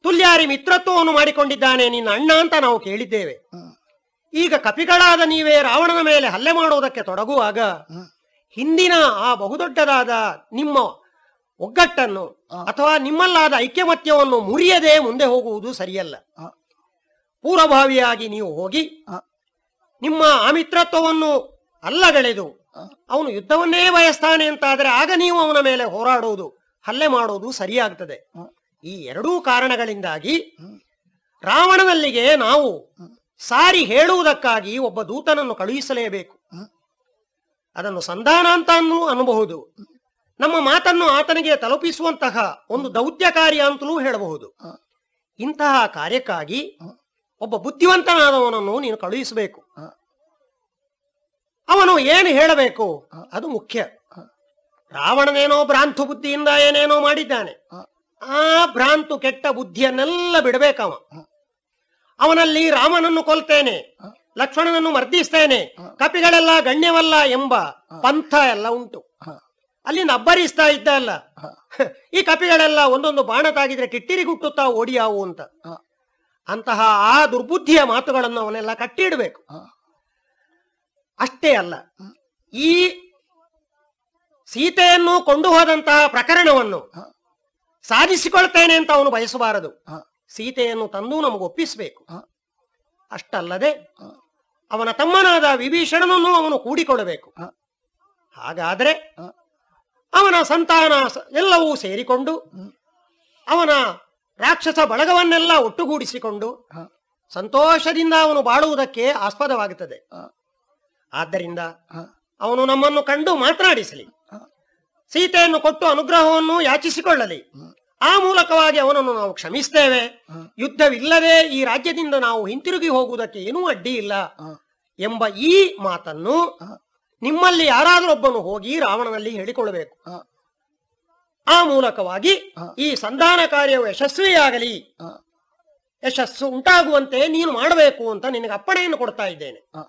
ತುಲ್ಯಾರಿ ಮಿತ್ರತ್ವವನ್ನು ಮಾಡಿಕೊಂಡಿದ್ದಾನೆ ನಿನ್ನ ಅಣ್ಣ ಅಂತ ನಾವು ಕೇಳಿದ್ದೇವೆ ಹ್ಮ್. ಈಗ ಕಪಿಗಳಾದ ನೀವೇ ರಾವಣನ ಮೇಲೆ ಹಲ್ಲೆ ಮಾಡುವುದಕ್ಕೆ ತೊಡಗುವಾಗ ಹ್ಮ್. ಹಿಂದಿನ ಆ ಬಹುದೊಡ್ಡದಾದ ನಿಮ್ಮ ಒಗ್ಗಟ್ಟನ್ನು ಆ. ಅಥವಾ ನಿಮ್ಮಲ್ಲಾದ ಐಕ್ಯಮತ್ಯವನ್ನು ಮುರಿಯದೆ ಮುಂದೆ ಹೋಗುವುದು ಸರಿಯಲ್ಲ ಆ. ಪೂರ್ವಭಾವಿಯಾಗಿ ನೀವು ಹೋಗಿ ಆ. ನಿಮ್ಮ ಆ ಮಿತ್ರತ್ವವನ್ನು ಅಲ್ಲಗಳೆದು ಆ. ಅವನು ಯುದ್ಧವನ್ನೇ ಬಯಸ್ತಾನೆ ಅಂತಾದರೆ ಆಗ ನೀವು ಅವನ ಮೇಲೆ ಹೋರಾಡುವುದು ಹಲ್ಲೆ ಮಾಡುವುದು ಸರಿಯಾಗ್ತದೆ ಆ. ಈ ಎರಡೂ ಕಾರಣಗಳಿಂದಾಗಿ ಹ್ಮ್. ರಾವಣನಲ್ಲಿಗೆ ನಾವು ಹ್ಮ್. ಸಾರಿ ಹೇಳುವುದಕ್ಕಾಗಿ ಒಬ್ಬ ದೂತನನ್ನು ಕಳುಹಿಸಲೇಬೇಕು ಹ್ಮ್. ಅದನ್ನು ಸಂಧಾನ ಅಂತ ಅನ್ನೂ ಅನ್ನಬಹುದು ನಮ್ಮ ಮಾತನ್ನು ಆತನಿಗೆ ತಲುಪಿಸುವಂತಹ ಒಂದು ದೌತ್ಯ ಕಾರ್ಯ ಅಂತಲೂ ಹೇಳಬಹುದು ಆ. ಇಂತಹ ಕಾರ್ಯಕ್ಕಾಗಿ ಆ. ಒಬ್ಬ ಬುದ್ಧಿವಂತನಾದವನನ್ನು ನೀನು ಕಳುಹಿಸಬೇಕು ಆ. ಅವನು ಏನು ಹೇಳಬೇಕು ಆ. ಅದು ಮುಖ್ಯ ಆ. ರಾವಣನೇನೋ ಭ್ರಾಂತು ಬುದ್ಧಿಯಿಂದ ಏನೇನೋ ಮಾಡಿದ್ದಾನೆ ಆ. ಆ ಭ್ರಾಂತು ಕೆಟ್ಟ ಬುದ್ಧಿಯನ್ನೆಲ್ಲ ಬಿಡಬೇಕವ ಆ. ಅವನಲ್ಲಿ ರಾಮನನ್ನು ಕೊಲ್ತೇನೆ ಆ. ಲಕ್ಷ್ಮಣನನ್ನು ಮರ್ದಿಸ್ತೇನೆ ಆ. ಕಪಿಗಳೆಲ್ಲ ಗಣ್ಯವಲ್ಲ ಎಂಬ ಪಂಥ ಎಲ್ಲ ಉಂಟು ಆ. ಅಲ್ಲಿಂದ ಅಬ್ಬರಿಸ್ತಾ ಇದ್ದ ಅಲ್ಲ ಆ. ಈ ಕಪಿಗಳೆಲ್ಲ ಒಂದೊಂದು ಬಾಣ ತಾಗಿದ್ರೆ ಕಿಟ್ಟಿರಿ ಗುಟ್ಟುತ್ತಾ ಓಡಿಯಾವು ಅಂತ ಆ. ಅಂತಹ ಆ ದುರ್ಬುದ್ಧಿಯ ಮಾತುಗಳನ್ನು ಅವನೆಲ್ಲ ಕಟ್ಟಿಡಬೇಕು ಆ. ಅಷ್ಟೇ ಅಲ್ಲ ಹ್ಮ್. ಈ ಸೀತೆಯನ್ನು ಕೊಂಡು ಹೋದಂತಹ ಪ್ರಕರಣವನ್ನು ಆ. ಸಾಧಿಸಿಕೊಳ್ತೇನೆ ಅಂತ ಅವನು ಬಯಸಬಾರದು ಆ. ಸೀತೆಯನ್ನು ತಂದು ನಮಗೆ ಒಪ್ಪಿಸಬೇಕು ಆ. ಅಷ್ಟಲ್ಲದೆ ಆ. ಅವನ ತಮ್ಮನಾದ ವಿಭೀಷಣನನ್ನು ಅವನು ಕೂಡಿಕೊಳ್ಳಬೇಕು ಆ. ಹಾಗಾದ್ರೆ ಆ. ಅವನ ಸಂತಾನ ಸ- ಎಲ್ಲವೂ ಸೇರಿಕೊಂಡು ಹ್ಮ್. ಅವನ ರಾಕ್ಷಸ ಬಳಗವನ್ನೆಲ್ಲ ಒಟ್ಟುಗೂಡಿಸಿಕೊಂಡು ಆ. ಸಂತೋಷದಿಂದ ಅವನು ಬಾಳುವುದಕ್ಕೆ ಆಸ್ಪದವಾಗುತ್ತದೆ ಆ. ಆದ್ದರಿಂದ ಆ. ಅವನು ನಮ್ಮನ್ನು ಕಂಡು ಮಾತನಾಡಿಸಲಿ ಆ. ಸೀತೆಯನ್ನು ಕೊಟ್ಟು ಅನುಗ್ರಹವನ್ನು ಯಾಚಿಸಿಕೊಳ್ಳಲಿ ಹ್ಮ್. ಆ ಮೂಲಕವಾಗಿ ಅವನನ್ನು ನಾವು ಕ್ಷಮಿಸ್ತೇವೆ ಆ. ಯುದ್ಧವಿಲ್ಲದೆ ಈ ರಾಜ್ಯದಿಂದ ನಾವು ಹಿಂತಿರುಗಿ ಹೋಗುವುದಕ್ಕೆ ಏನೂ ಅಡ್ಡಿ ಇಲ್ಲ ಆ. ಎಂಬ ಈ ಮಾತನ್ನು ಆ. ನಿಮ್ಮಲ್ಲಿ ಯಾರಾದರೂ ಒಬ್ಬನು ಹೋಗಿ ರಾವಣನಲ್ಲಿ ಹೇಳಿಕೊಳ್ಳಬೇಕು ಆ. ಆ ಮೂಲಕವಾಗಿ ಆ. ಈ ಸಂಧಾನ ಕಾರ್ಯವು ಯಶಸ್ವಿಯಾಗಲಿ ಆ. ಯಶಸ್ಸು ಉಂಟಾಗುವಂತೆ ನೀನು ಮಾಡಬೇಕು ಅಂತ ನಿನಗೆ ಅಪ್ಪಣೆಯನ್ನು ಕೊಡ್ತಾ ಇದ್ದೇನೆ ಆ.